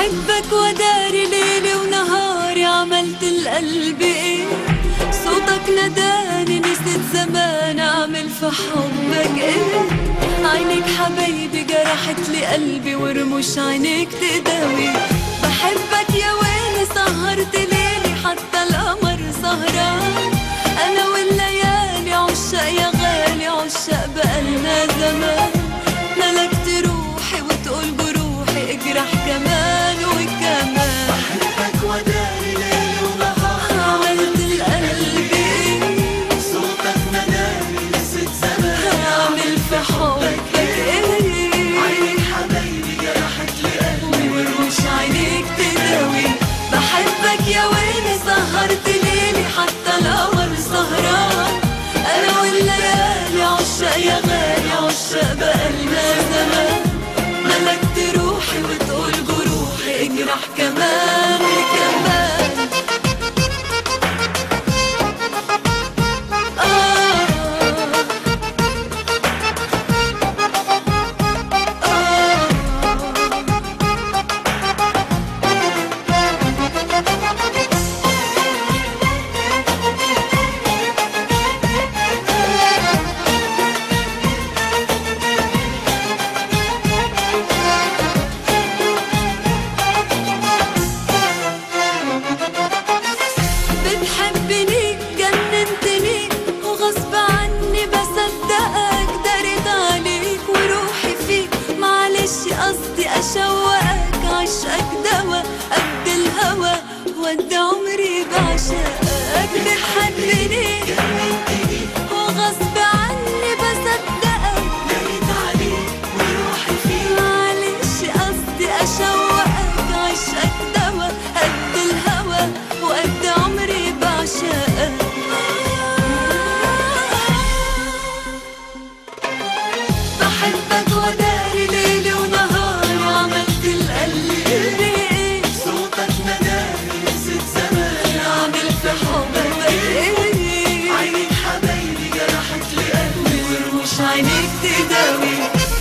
بحبك وداري ليلي ونهاري عملت القلب ايه صوتك نداني نسيت زمان اعمل في حبك ايه عينيك حبايبي جرحت لي قلبي ورموش عينيك تداوي بحبك يا ويلي سهرت ليلي حتى القمر سهران انا والليالي عشاق يا غالي عشاق بقالنا زمان ملكت روحي وتقول جروحي اجرح كمان وكمان بحبك وداري ليل ونهار عملت القلب ايه صوتك نداني نسيت زمان اعمل في حبك ايه عينيك حبايبي جرحت لي قلبي ورموش عينيك تداوي بحبك يا ويلي سهرت ليلي حتى القمر سهران انا والليالي عشاق يا غالي عشاق بقالنا زمان ملكت روحي وتقول جروحي اجرح كمان كمان بتحبني جننتني وغصب عني بصدقك دارت عليك وروحي فيك معلش قصدي اشوقك عشقك دوا قد الهوى ود عمري بعشقك بتحبني وغصب عني بصدقك جريت عليك وروحي فيك معلش قصدي اشوقك عشقك دوا قد الهوى وقد عمري بعشقك بحبك وداري ليلي ونهاري عملت القلب ايه صوتك نداني نسيت زمان اعمل في حبك ايه عينيك حبايبي جرحت لي قلبي ورموش عينيك تداوي